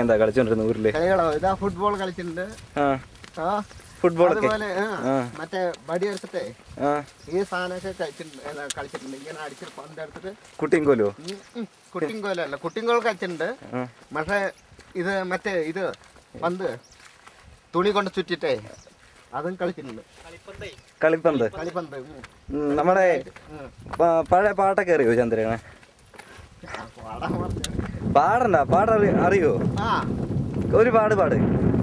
എന്താ കളിച്ചോണ്ടിരുന്ന ഊരില് കളികളോ ഇതാ ഫുട്ബോൾ കളിച്ചിട്ടുണ്ട് ആ ആ ഫുട്ബോൾ ഒക്കെ അതുപോലെ ആ, ആ. മറ്റേ ബടി എടുത്തിട്ടേ ആ ഈ സാധനമൊക്കെ കളിച്ചിട്ടുണ്ട് ഏതാ, കളിച്ചിട്ടുണ്ട് ഇങ്ങനെ അടിച്ചിട്ട് പന്ത് എടുത്തിട്ട് കുട്ടിയും കോലോ ഉം, ഉം, കുട്ടിങ്കോലല്ല കുട്ടിങ്കോൽ കളിച്ചിട്ടുണ്ട് ആ പക്ഷേ ഇത് മറ്റേ ഇത് പന്ത് തുണി കൊണ്ട് ചുറ്റിട്ടേ അതും കളിച്ചിട്ടുണ്ട് കളിപ്പന്ത് കളിപ്പന്ത് ഉം. ഉം, നമ്മുടെ ഉം. പ- പഴയ പാട്ടൊക്കെ അറിയോ ചന്ദ്രനെ ആ, പാടാൻ പറഞ്ഞു. പാടണ്ട പാട അറിയോ ആ ഒരു പാട് പാട്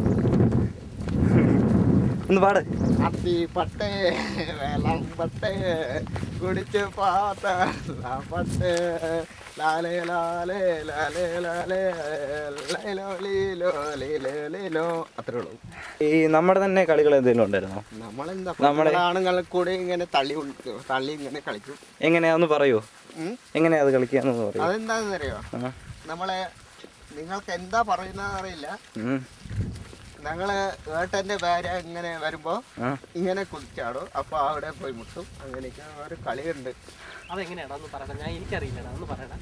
ഒന്ന് പാട് അത്തിപ്പട്ടേ വെള്ളം പട്ടേ കുടിച്ച് പാത്ത പട്ടേ ലാലേ ലാലേ ലാലേ ലാലേ ലൈലോ ലീലോ ലീലേ ലീലോ അത്രേ ഉള്ളൂ ഈ നമ്മുടെ തന്നെ കളികൾ എന്തെങ്കിലും ഉണ്ടായിരുന്നോ നമ്മളെന്താ നമ്മളെ- ആണുങ്ങൾ കൂടെ ഇങ്ങനെ തള്ളി ഉൾ- തള്ളി ഇങ്ങനെ കളിക്കും എങ്ങനെയാ ഒന്ന് പറയോ ഉം? എങ്ങനെയാ അത് കളിക്കാന്ന് പറയോ അതെന്താണെന്ന് അറിയോ ആ. നമ്മളെ നിങ്ങൾക്ക് എന്താ പറയുന്നത് അറിയില്ല ഉം. ഞങ്ങള് ഏട്ടന്റെ ഭാര്യ ഇങ്ങനെ വരുമ്പോ ആ. ഇങ്ങനെ കുതിച്ചാടും അപ്പൊ അവിടെ പോയി മുട്ടും അങ്ങനെയൊക്കെ ഒരു കളിയുണ്ട് അതെങ്ങനെയാടാ ഒന്ന് പറയണം ഞാൻ എനിക്കറിയില്ലടാ ഒന്ന് പറയടാ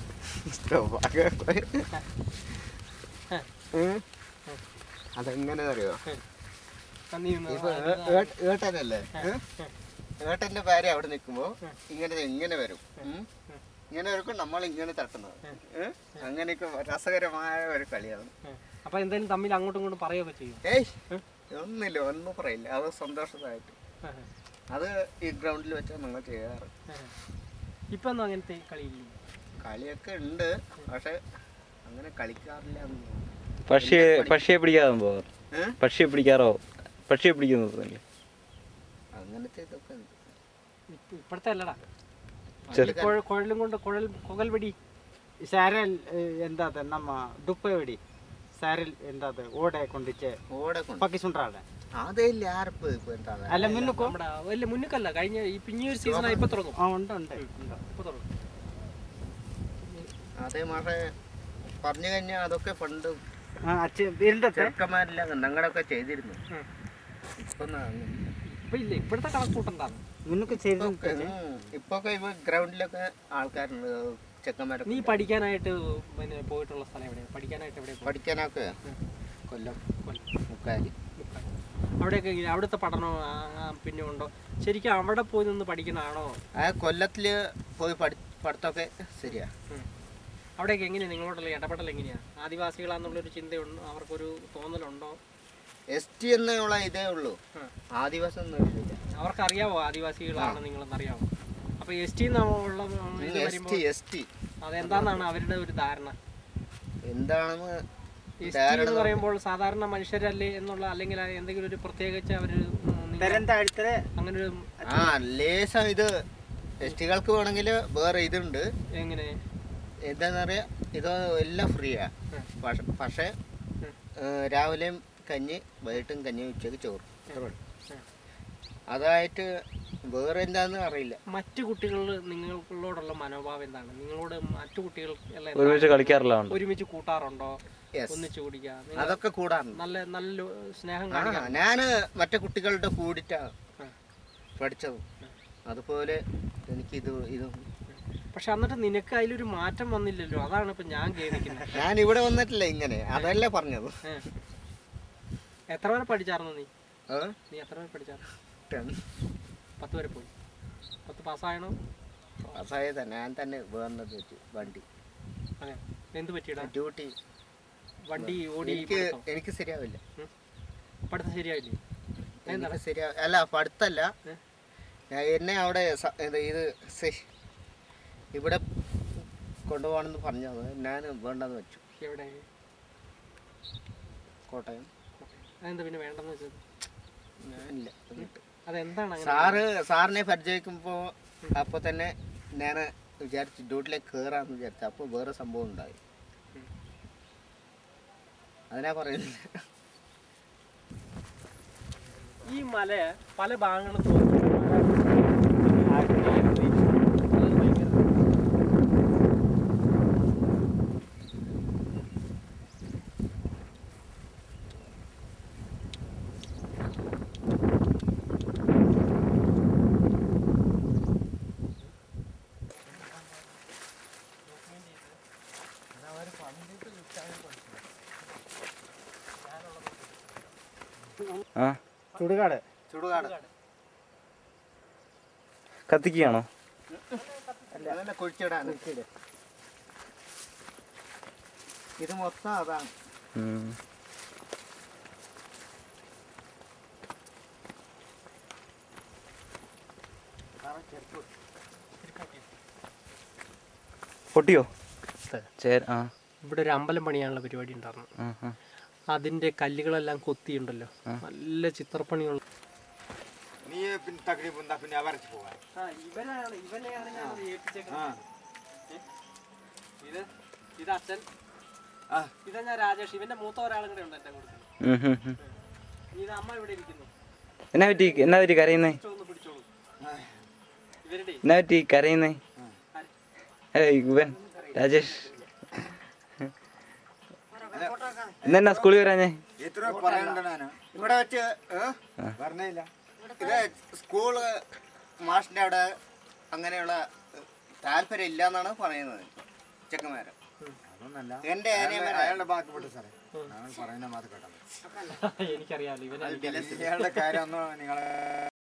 ഉം. അതെങ്ങനെ അറിയോ നീ ഒന്ന് ഇപ്പൊ ഏ- ഏ- ഏട്ടനല്ലേ ഏ? ഏട്ടന്റെ ഭാര്യ അവിടെ നിൽക്കുമ്പോ ഇങ്ങനെ ഇങ്ങനെ വരും ഉം. ഇങ്ങനെ വരും നമ്മൾ ഇങ്ങനെ തട്ടുന്നത് ഏ? അങ്ങനെയൊക്കെ രസകരമായ ഒരു കളിയാണ് ഉം. അപ്പൊ എന്തായാലും തമ്മിൽ അങ്ങോട്ടും ഇങ്ങോട്ടും പറയുകയൊക്കെ ചെയ്യും ഏയ് ഒന്നില്ല ഒന്നും പറയില്ല അത് സന്തോഷമായിട്ട് ഉം. അത് ഈ ഗ്രൗണ്ടിൽ വെച്ചാൽ ഞങ്ങൾ ചെയ്യാറ് ഉം. ഇപ്പൊ ഒന്നും അങ്ങനത്തെ കളിയില്ല കളിയൊക്കെ ഉണ്ട് പക്ഷെ അങ്ങനെ കളിക്കാറില്ല എന്ന് തോന്നുന്നു. പക്ഷിയെ പക്ഷിയെ പിടിക്കാതെ പോകാറ് ഏ? പക്ഷിയെ പിടിക്കാറോ പക്ഷിയെ പിടിക്കുന്നത് തന്നെ അങ്ങനത്തെ ഇതൊക്കെ ഉണ്ട് ഇപ്പ- ഇപ്പഴത്തെ അല്ലടാ ചെറു- ഈ കുഴ- കുഴലും കൊണ്ട് കുഴൽ കുകൽ വെടി ಸ್ಯಾರಲ್ ಎಂದಾದ ನಮ್ಮ ದುಪ್ಪವಡಿ ಸ್ಯಾರಲ್ ಎಂದಾದ ಓಡೆ ಕೊಂಡಿಚ್ಚೆ ഓടെ കൊണ്ട് ಪಕ್ಕಿಸುಂಟ್ರಾಡ അതേ ഇല്ല ആർപ്പ് ഇപ്പൊ എന്താ ಅಲ್ಲ ಮಿನ್ನುಕು നമ്മുടെ വലിയ മുന്നിക്കല്ല കഴിഞ്ഞ ഈ പിന്നീട് സീസൺ ഇപ്പൊ തുടങ്ങും ആ ഉണ്ട് ഉണ്ട് ഇപ്പൊ തുടങ്ങും അതേ മാഷെ പറഞ്ഞു കഴിഞ്ഞാൽ അതൊക്കെ പണ്ട് ആ അച്ഛ ഇരുണ്ടത്തെ ചെറുക്കന്മാരെല്ലാം ഞങ്ങളൊക്കെ ചെയ്തിരുന്നു ഉം. ഇപ്പൊ ന- ഇപ്പൊ ഇല്ല ഇപ്പോഴത്തെ കണക്കൂട്ടുണ്ടാണ് മുന്നൊക്കെ ചെയ്തു ഇപ്പൊക്കെ ഉം, ഇപ്പൊക്കെ ഇപ്പൊ ഗ്രൗണ്ടിലൊക്കെ ആൾക്കാരുണ്ട് ചെക്കന്മാരൊക്കെ നീ പഠിക്കാനായിട്ട് പിന്നെ പോയിട്ടുള്ള സ്ഥലം എവിടെയാണ് പഠിക്കാനായിട്ട് എവിടെ പഠിക്കാനൊക്കെ കൊല്ലം കൊല്ലം മുക്കാലി അവിടെയൊക്കെ ഇങ്ങനെ അവിടുത്തെ പഠനം ആ, ആ, പിന്നെ ഉണ്ടോ ശരിക്കും അവിടെ പോയി നിന്ന് പഠിക്കണാണോ ആ കൊല്ലത്തില് പോയി പഠി പഠിത്തമൊക്കെ ശരിയാ അവിടെയൊക്കെ എങ്ങനെയാണ് നിങ്ങളോടുള്ള ഇടപെടൽ എങ്ങനെയാണ് ആദിവാസികളാന്നുള്ളൊരു ചിന്തയുണ്ടോ അവർക്കൊരു തോന്നലുണ്ടോ എസ് ടി എന്നുള്ള ഇതേ ഉള്ളൂ ഉം. ആദിവാസം ഒന്നും ഇല്ല അവർക്കറിയാവോ ആദിവാസികളാണ് നിങ്ങളെന്ന് അറിയാവോ അപ്പൊ എസ് ടി ഉള്ള ഇത് എസ് വരുമ്പോൾ ടി എസ് ടി അതെന്താന്നാണ് അവരുടെ ഒരു ധാരണ എന്താണെന്ന് എസ് ടി എന്ന് പറയുമ്പോൾ സാധാരണ മനുഷ്യരല്ലേ എന്നുള്ള അല്ലെങ്കിൽ എന്തെങ്കിലും ഒരു പ്രത്യേകിച്ച് അവര് ഉം, നിങ്ങൾ തരം താഴ്ത്തരെ അങ്ങനെ ഒരു ആ ലേശം ഇത് എസ് ടികൾക്ക് വേണമെങ്കിൽ വേറെ ഇതുണ്ട് എങ്ങനെ എന്താന്ന് പറയാ ഇത് എല്ലാം ഫ്രീയാ ഉം. പക്ഷെ പക്ഷേ ഉം. ഏഹ്, രാവിലെയും കഞ്ഞി വൈകിട്ടും കഞ്ഞി ഉച്ചയ്ക്ക് ചോറ് അത്രേ ഉള്ളൂ. ഉം. അതായിട്ട് വേറെ എന്താന്ന് അറിയില്ല മറ്റു കുട്ടികൾ നിങ്ങളോടുള്ള മനോഭാവം എന്താണ് നിങ്ങളോട് മറ്റു കുട്ടികൾ എല്ലാം എന്താണ്? ഒരുമിച്ച് കളിക്കാറില്ലാണ് ഒരുമിച്ച് കൂട്ടാറുണ്ടോ Yes. ഒന്നിച്ച് കുടിക്കുക നിങ്ങൾ അതൊക്കെ കൂടാറുണ്ട് നല്ല നല്ല ലോ- സ്നേഹം ആ കാണിക്കാം ഞാന് മറ്റേ കുട്ടികളുടെ കൂടിട്ടാ ഉം. പഠിച്ചത് അതുപോലെ എനിക്ക് ഇത് ഇത് പക്ഷെ എന്നിട്ട് നിനക്ക് അതിലൊരു മാറ്റം വന്നില്ലല്ലോ അതാണ് ഇപ്പൊ ഞാൻ ഖേദിക്കുന്നത് ഞാൻ ഇവിടെ വന്നിട്ടില്ല ഇങ്ങനെ അതല്ലേ പറഞ്ഞത് ഏ. എത്ര വരെ പഠിച്ചായിരുന്നു നീ ഏ? നീ എത്ര വരെ പഠിച്ചായിരുന്നു ടെൻ. പത്ത് വരെ പോയി പത്ത് പാസ്സായണോ പാസ്സായതാ ഞാൻ തന്നെ വേർന്നത് വെച്ചു വണ്ടി അതെ എന്ത് പറ്റിയിടാ ഡ്യൂട്ടി വണ്ടി ഓടി എനിക്ക് പഠിത്തം. എനിക്ക് ശരിയാവില്ല പഠിത്തം ശരിയായില്ലേ എനിക്ക് ശരിയാ അല്ല പഠിത്തല്ല ഏ? ഞാൻ എന്നെ അവിടെ സ- ഇത് ഇത് സെ- ഇവിടെ കൊണ്ടുപോകണമെന്ന് പറഞ്ഞത് ഞാൻ വേണ്ടെന്ന് വെച്ചു എവിടെ കോട്ടയം അതെന്താ പിന്നെ വേണ്ടെന്ന് വെച്ചത് ഞാനില്ല എന്നിട്ട് അതെന്താണ് അങ്ങനെ സാറ് സാറിനെ പരിചയിക്കുമ്പോൾ അപ്പോൾ തന്നെ ഞാൻ വിചാരിച്ചു ഡ്യൂട്ടിലേക്ക് കയറാമെന്ന് വിചാരിച്ചു അപ്പോൾ വേറെ സംഭവം ഉണ്ടായി അതിനാ പറയുന്നത് ഈ മല പല ഭാഗങ്ങളും തോന്നുന്നു ആ ചുടുകാട് ചുടുകാട് കത്തിക്കുകയാണോ അതല്ല കുഴിച്ചിടാണ് ഇത് മൊത്തം അതാണ് ഉം. പൊട്ടിയോ ചേര ആ ഇവിടെ ഒരു അമ്പലം പണിയാനുള്ള പരിപാടി ഉണ്ടായിരുന്നു ആ, ആ. അതിന്റെ കല്ലുകളെല്ലാം കൊത്തിയുണ്ടല്ലോ നല്ല ചിത്രപ്പണിയുള്ള നീ പിന്നെ തക്കടി പൊന്താ പിന്നെ അവരച്ച് പോവാൻ ഇവനാണ് ഇവനെയാണ് ഞാൻ ഏൽപ്പിച്ചേക്കുന്നത് ഇത് ഇത് അച്ഛൻ ആ. ഇതാ ഞാൻ രാജേഷ് ഇവന്റെ മൂത്ത ഒരാളും കൂടെ ഉണ്ട് എന്റെ കൂടെ ഉം, ഉം, ഉം. ഇത് അമ്മ ഇവിടെ ഇരിക്കുന്നു എന്നാ പറ്റി എന്നാ പറ്റി കരയുന്നേ ഇഷ്ടം ഒന്ന് പിടിച്ചോളൂ ഇവരുടെ എന്നാ പറ്റി കരയുന്നേ ഏയ് ഇവൻ രാജേഷ് ഇന്നെന്നാ സ്കൂളിൽ വരാഞ്ഞേ എത്ര പറയണ്ട ഞാന് ഇവിടെ വെച്ച് ഏ? പറഞ്ഞില്ല ഇത് സ്കൂള് മാഷിന്റെ അവിടെ അങ്ങനെയുള്ള താല്പര്യം ഇല്ല എന്നാണ് പറയുന്നത് ചെക്കന്മാര് അതൊന്നല്ല എന്റെ ഏരിയ അയാളുടെ ഭാഗത്ത് സാറേ ഞങ്ങൾ പറയുന്ന മാത് കേട്ടാ എനിക്കറിയാമല്ലോ ഇവനെ ഇയാളുടെ കാര്യം ഒന്നും നിങ്ങളെ